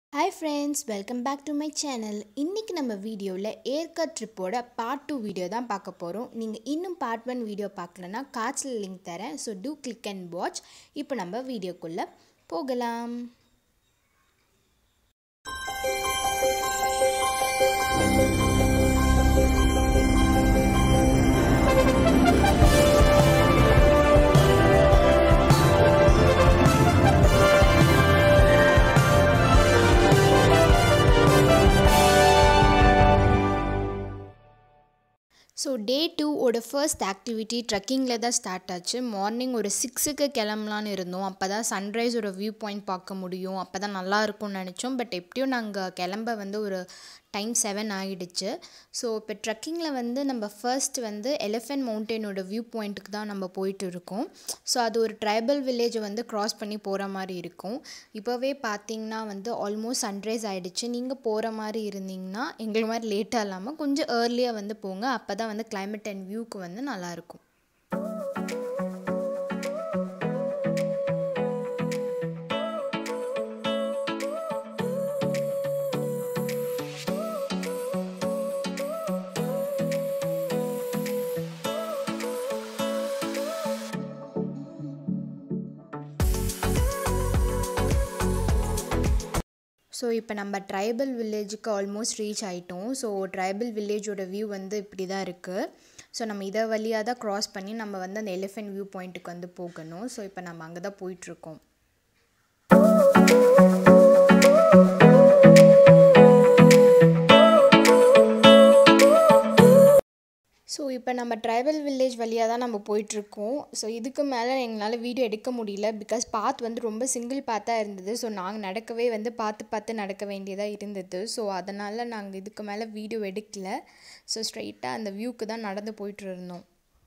hi friends welcome back to my channel இன்றைக்கி நம்ம வீடியோவில் ஏற்காட் ட்ரிப்போட பார்ட் டூ வீடியோ தான் பார்க்க போகிறோம் நீங்கள் இன்னும் பார்ட் ஒன் வீடியோ பார்க்கலன்னா காட்சில் லிங்க் தரேன் so do click and watch இப்போ நம்ம வீடியோக்குள்ளே போகலாம் ஸோ டே டூவோட ஃபர்ஸ்ட் ஆக்டிவிட்டி ட்ரெக்கிங்கில் தான் ஸ்டார்ட் ஆச்சு மார்னிங் ஒரு சிக்ஸுக்கு கிளம்பலான்னு இருந்தோம் அப்போ தான் சன்ரைஸோட வியூ பாயிண்ட் பார்க்க முடியும் அப்போ தான் நல்லா இருக்கும்னு நினச்சோம் பட் எப்படியும் நாங்கள் கிளம்ப வந்து ஒரு டைம் செவன் ஆகிடுச்சு ஸோ இப்போ ட்ரெக்கிங்கில் வந்து நம்ம ஃபர்ஸ்ட் வந்து எலிஃபென்ட் மவுண்டெயினோட வியூ பாயிண்ட்டுக்கு தான் நம்ம போயிட்டு இருக்கோம் ஸோ அது ஒரு ட்ரைபல் வில்லேஜை வந்து க்ராஸ் பண்ணி போகிற மாதிரி இருக்கும் இப்போவே பார்த்தீங்கன்னா வந்து ஆல்மோஸ்ட் சன்ரைஸ் ஆகிடுச்சு நீங்கள் போகிற மாதிரி இருந்தீங்கன்னா எங்களை மாதிரி லேட்டாக இல்லாமல் கொஞ்சம் ஏர்லியாக வந்து போங்க அப்போ தான் வந்து கிளைமேட் அண்ட் வியூக்கு வந்து நல்லாயிருக்கும் ஸோ இப்போ நம்ம ட்ரைபல் வில்லேஜுக்கு ஆல்மோஸ்ட் ரீச் ஆகிட்டோம் ஸோ ட்ரைபல் வில்லேஜோட வியூ வந்து இப்படி தான் இருக்குது ஸோ நம்ம இதை வழியாக தான் க்ராஸ் பண்ணி நம்ம வந்து அந்த எலிஃபென்ட் வியூ பாயிண்ட்டுக்கு வந்து போகணும் ஸோ இப்போ நம்ம அங்கே தான் போயிட்டுருக்கோம் ஸோ இப்போ நம்ம ட்ரைபல் வில்லேஜ் வழியாக தான் நம்ம போயிட்டுருக்கோம் ஸோ இதுக்கு மேலே எங்களால் வீடியோ எடுக்க முடியல பிகாஸ் பாத் வந்து ரொம்ப சிங்கிள் பாத்தாக இருந்தது ஸோ நாங்கள் நடக்கவே வந்து பார்த்து பார்த்து நடக்க வேண்டியதாக இருந்தது ஸோ அதனால் நாங்கள் இதுக்கு மேலே வீடியோ எடுக்கல ஸோ ஸ்ட்ரைட்டாக அந்த வியூக்கு தான் நடந்து போயிட்டு இருந்தோம்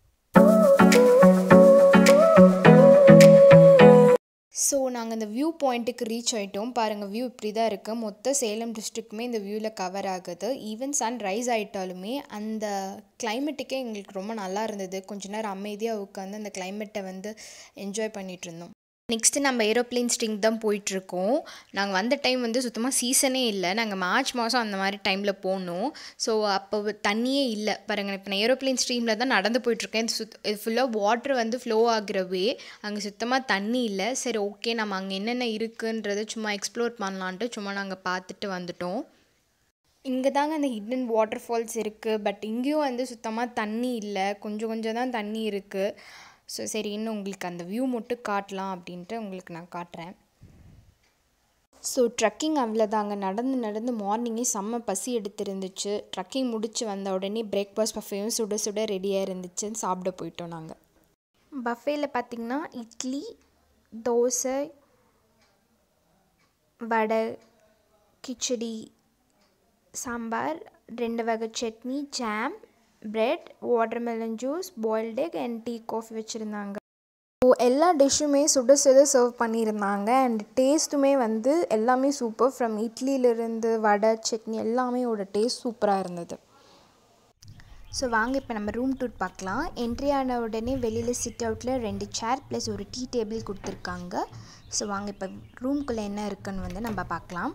ஸோ நாங்கள் இந்த வியூ பாயிண்ட்டுக்கு ரீச் ஆகிட்டோம் பாருங்கள் வியூ இப்படி தான் இருக்குது மொத்த சேலம் டிஸ்ட்ரிக்ட்டுமே இந்த வியூவில் கவர் ஆகுது ஈவன் சன் ரைஸ் ஆகிட்டாலுமே அந்த கிளைமேட்டுக்கே எங்களுக்கு ரொம்ப நல்லா இருந்தது கொஞ்ச நேரம் அமைதியாக உட்காந்து அந்த கிளைமேட்டை வந்து என்ஜாய் பண்ணிகிட்டு இருந்தோம் நெக்ஸ்ட்டு நம்ம ஏரோப்ளேன் ஸ்டிங் தான் போயிட்டுருக்கோம் நாங்கள் வந்த டைம் வந்து சுத்தமாக சீசனே இல்லை நாங்கள் மார்ச் மாதம் அந்த மாதிரி டைமில் போனோம் ஸோ அப்போ தண்ணியே இல்லை பாருங்கள் இப்போ நான் ஏரோப்ளேன் ஸ்ட்ரீமில் தான் நடந்து போயிட்டுருக்கேன் இது சுத் இது ஃபுல்லாக வாட்ரு வந்து ஃப்ளோ ஆகிறவே அங்கே சுத்தமாக தண்ணி இல்லை சரி ஓகே நம்ம அங்கே என்னென்ன இருக்குன்றதை சும்மா எக்ஸ்ப்ளோர் பண்ணலான்ட்டு சும்மா நாங்கள் பார்த்துட்டு வந்துட்டோம் இங்கே தாங்க அந்த ஹிட்டன் வாட்டர் ஃபால்ஸ் இருக்குது பட் இங்கேயும் வந்து சுத்தமாக தண்ணி இல்லை கொஞ்சம் கொஞ்சம் தான் தண்ணி இருக்குது ஸோ சரி இன்னும் உங்களுக்கு அந்த வியூ மட்டும் காட்டலாம் அப்படின்ட்டு உங்களுக்கு நான் காட்டுறேன் ஸோ ட்ரக்கிங் அவ்வளோதாங்க நடந்து நடந்து மார்னிங்கே செம்ம பசி எடுத்துருந்துச்சு ட்ரக்கிங் முடிச்சு வந்த உடனே பிரேக்ஃபாஸ்ட் பஃபேயும் சுட சுட ரெடியாக இருந்துச்சு சாப்பிட போயிட்டோம் நாங்கள் பஃபேயில் பார்த்திங்கன்னா இட்லி தோசை வடை கிச்சடி சாம்பார் ரெண்டு வகை chutney jam bread watermelon juice boiled egg and tea coffee வச்சுருந்தாங்க ஸோ எல்லா டிஷ்ஷுமே சுட சுட சர்வ் பண்ணியிருந்தாங்க அண்ட் டேஸ்ட்டுமே வந்து எல்லாமே சூப்பர் ஃப்ரம் இட்லியிலேருந்து வடை சட்னி எல்லாமே ஓட டேஸ்ட் சூப்பராக இருந்தது ஸோ வாங்க இப்போ நம்ம ரூம் டூர் பார்க்கலாம் என்ட்ரி ஆன உடனே வெளியில் சிட் அவுட்டில் ரெண்டு சேர் ப்ளஸ் ஒரு டீ டேபிள் கொடுத்துருக்காங்க ஸோ வாங்க இப்போ ரூம்குள்ளே என்ன இருக்குன்னு வந்து நம்ம பார்க்கலாம்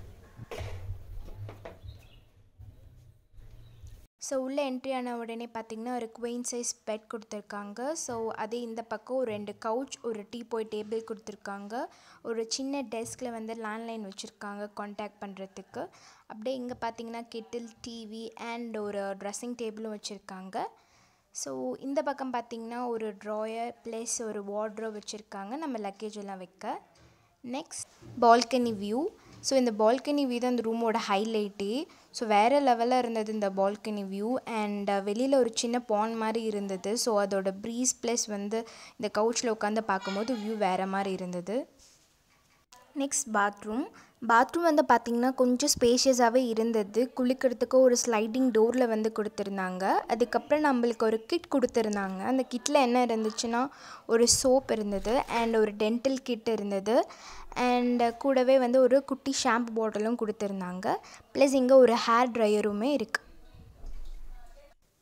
ஸோ உள்ளே என்ட்ரி ஆன உடனே பார்த்திங்கன்னா ஒரு குவெயின் சைஸ் பெட் கொடுத்துருக்காங்க ஸோ அதே இந்த பக்கம் ஒரு ரெண்டு கவுச் ஒரு டீ போய் டேபிள் கொடுத்துருக்காங்க ஒரு சின்ன டெஸ்கில் வந்து லேண்ட்லைன் வச்சுருக்காங்க காண்டாக்ட் பண்ணுறதுக்கு அப்படியே இங்கே பார்த்தீங்கன்னா கெட்டில் டிவி அண்ட் ஒரு ட்ரெஸ்ஸிங் டேபிளும் வச்சுருக்காங்க ஸோ இந்த பக்கம் பார்த்திங்கன்னா ஒரு ட்ராயர் ப்ளஸ் ஒரு வார்ட்ரோ வச்சுருக்காங்க நம்ம லக்கேஜ் எல்லாம் வைக்க நெக்ஸ்ட் பால்கனி வியூ ஸோ இந்த பால்கனி வியூ தான் இந்த ரூமோட ஹைலைட்டே ஸோ வேறு லெவலில் இருந்தது இந்த பால்கனி வியூ அண்ட் வெளியில் ஒரு சின்ன பான் மாதிரி இருந்தது ஸோ அதோட ப்ரீஸ் ப்ளஸ் வந்து இந்த கவுச்சில் உட்காந்து பார்க்கும்போது வியூ வேறு மாதிரி இருந்தது நெக்ஸ்ட் பாத்ரூம் பாத்ரூம் வந்து பார்த்திங்கன்னா கொஞ்சம் ஸ்பேஷியஸாகவே இருந்தது குளிக்கிறதுக்கு ஒரு ஸ்லைடிங் டோரில் வந்து கொடுத்துருந்தாங்க அதுக்கப்புறம் நம்மளுக்கு ஒரு கிட் கொடுத்துருந்தாங்க அந்த கிட்டில் என்ன இருந்துச்சுன்னா ஒரு சோப் இருந்தது அண்ட் ஒரு டென்டல் கிட் இருந்தது அண்ட் கூடவே வந்து ஒரு குட்டி ஷாம்பு பாட்டிலும் கொடுத்துருந்தாங்க ப்ளஸ் இங்கே ஒரு ஹேர் ட்ரையருமே இருக்குது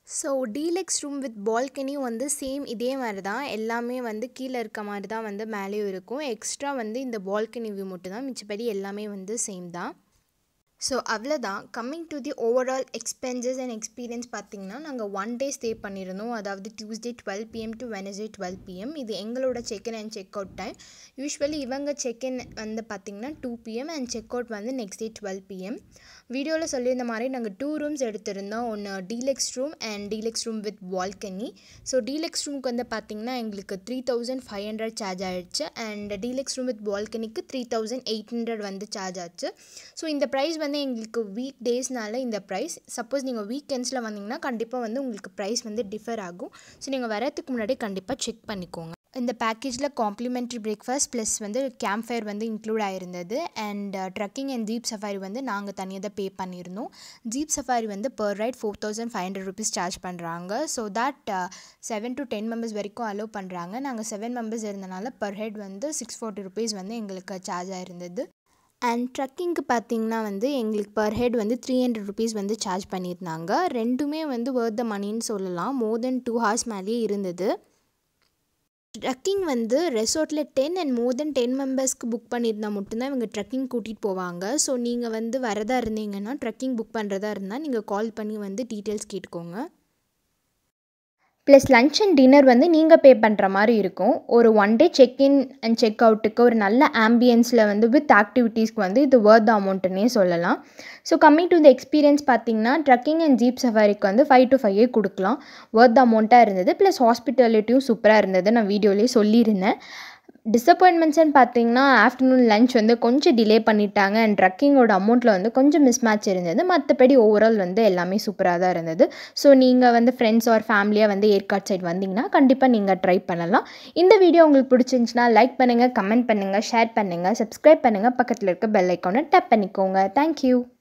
ஸோ டீலக்ஸ் ரூம் வித் பால்கனியும் வந்து சேம் இதே மாதிரி தான் எல்லாமே வந்து கீழே இருக்க மாதிரி தான் வந்து மேலேயும் இருக்கும் எக்ஸ்ட்ரா வந்து இந்த பால்கனி வியூ மட்டும் தான் மிச்சப்படி எல்லாமே வந்து சேம் தான் ஸோ அவ்வளோதான் coming to the overall expenses and experience பார்த்திங்கன்னா நாங்கள் ஒன் டே ஸ்டே பண்ணியிருந்தோம் அதாவது Tuesday twelve PM to Wednesday twelve PM இது எங்களோட check in and check out time usually இவங்க செக்இன் வந்து பார்த்திங்கன்னா two PM and check out வந்து நெக்ஸ்ட் டே டுவெல் பிஎம் வீடியோவில் சொல்லியிருந்த மாதிரி நாங்கள் டூ ரூம்ஸ் எடுத்திருந்தோம் ஒன்று deluxe room and deluxe room with balcony so deluxe ரூமுக்கு வந்து பார்த்திங்கன்னா எங்களுக்கு three thousand five hundred charge ஆகிடுச்சு அண்ட் டீலக்ஸ் ரூம் வித் பால்கனிக்கு த்ரீ தௌசண்ட் எயிட் ஹண்ட்ரட் வந்து சார்ஜ் ஆச்சு ஸோ இந்த ப்ரைஸ் வந்து எங்களுக்கு வீக் டேஸ்னால இந்த ப்ரைஸ் சப்போஸ் நீங்கள் வீக்கெண்ட்ஸில் வந்தீங்கன்னா கண்டிப்பாக வந்து உங்களுக்கு ப்ரைஸ் வந்து டிஃபர் ஆகும் ஸோ நீங்கள் வரதுக்கு முன்னாடி கண்டிப்பாக செக் பண்ணிக்கோங்க இந்த பேக்கேஜில் காம்ப்ளிமெண்ட்ரி பிரேக்ஃபாஸ்ட் ப்ளஸ் வந்து கேம்ப் ஃபயர் வந்து இன்க்ளூட் ஆயிருந்தது and trekking and jeep safari வந்து நாங்கள் தனியாக தான் பே பண்ணியிருந்தோம் ஜீப் சஃபாரி வந்து per ride four thousand five hundred rupees charge பண்ணுறாங்க so that seven to ten members வரைக்கும் அலோவ் பண்ணுறாங்க நாங்கள் செவன் மெம்பர்ஸ் இருந்தனால பர் ஹெட் வந்து சிக்ஸ் ஃபார்ட்டி ருபீஸ் வந்து எங்களுக்கு சார்ஜ் ஆயிருந்தது அண்ட் ட்ரக்கிங்க்கு பார்த்தீங்கன்னா வந்து எங்களுக்கு பர் ஹெட் வந்து த்ரீ ஹண்ட்ரட் ருபீஸ் வந்து சார்ஜ் பண்ணியிருந்தாங்க ரெண்டுமே வந்து ஒர்த் த மணின்னு சொல்லலாம் மோர் தென் டூ ஹவர்ஸ் மேலேயே இருந்தது ட்ரக்கிங் வந்து ரெசார்ட்டில் ten and more then ten மெம்பர்ஸ்க்கு புக் பண்ணியிருந்தால் மட்டும்தான் இவங்க ட்ரக்கிங் கூட்டிகிட்டு போவாங்க ஸோ நீங்கள் வந்து வரதா இருந்தீங்கன்னா ட்ரக்கிங் புக் பண்ணுறதா இருந்தால் நீங்கள் கால் பண்ணி வந்து டீட்டெயில்ஸ் கேட்டுக்கோங்க ப்ளஸ் லன்ச் அண்ட் டின்னர் வந்து நீங்கள் பே பண்ணுற மாதிரி இருக்கும் ஒரு one day check in and check அவுட்டுக்கு ஒரு நல்ல ஆம்பியன்ஸில் வந்து வித் ஆக்டிவிட்டீஸ்க்கு வந்து இது ஒர்த் அமௌண்ட்டுன்னே சொல்லலாம் so coming to the experience பார்த்தீங்கன்னா ட்ரக்கிங் அண்ட் ஜீப் சஃபாரிக்கு வந்து ஃபைவ் டு ஃபைவே கொடுக்கலாம் ஒர்த் அமௌண்ட்டாக இருந்தது ப்ளஸ் ஹாஸ்பிட்டாலிட்டியும் சூப்பராக இருந்தது நான் வீடியோலேயே சொல்லியிருந்தேன் டிசப்பாயின்மெண்ட்ஸ்னு பார்த்தீங்கன்னா ஆஃப்டர்நூன் லஞ்ச் வந்து கொஞ்சம் டிலே பண்ணிட்டாங்க அண்ட் ட்ரக்கிங்கோட அமௌண்ட்டில் வந்து கொஞ்சம் மிஸ் மேட்ச் இருந்தது மற்றபடி ஓவரால் வந்து எல்லாமே சூப்பராக தான் இருந்தது ஸோ நீங்கள் வந்து ஃப்ரெண்ட்ஸ் ஆர் ஃபேமிலியாக வந்து ஏற்காட் சைட் வந்தீங்கன்னா கண்டிப்பாக நீங்கள் ட்ரை பண்ணலாம் இந்த வீடியோ உங்களுக்கு பிடிச்சிருந்துச்சுன்னா லைக் பண்ணுங்கள் கமெண்ட் பண்ணுங்கள் ஷேர் பண்ணுங்கள் சப்ஸ்கிரைப் பண்ணுங்கள் பக்கத்தில் இருக்க பெல் ஐக்கானை டேப் பண்ணிக்கோங்க தேங்க்யூ